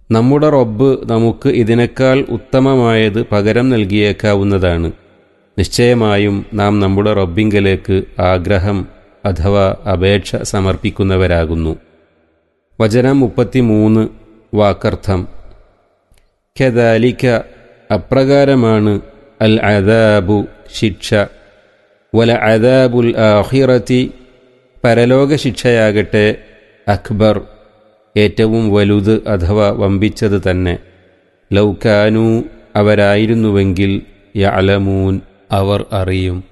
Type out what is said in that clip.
നമ്മുടെ റബ്ബ് നമുക്ക് ഇതിനേക്കാൾ ഉത്തമമായത് പകരം നൽകിയേക്കാവുന്നതാണ് നിശ്ചയമായും നാം നമ്മുടെ റബ്ബിങ്കലേക്ക് ആഗ്രഹം അഥവാ അപേക്ഷ സമർപ്പിക്കുന്നവരാകുന്നു വചനം മുപ്പത്തിമൂന്ന് വാക്കർത്ഥം കദാലിക്ക അപ്രകാരമാണ് അൽ അദാബു ശിക്ഷ വല അദാബുൽ ആഹിറത്തി പരലോക ശിക്ഷയാകട്ടെ അക്ബർ ഏറ്റവും വലുത് അഥവാ വമ്പിച്ചത് തന്നെ ലൗക്കാനു അവരായിരുന്നുവെങ്കിൽ യഅലമൂൻ അവർ അറിയും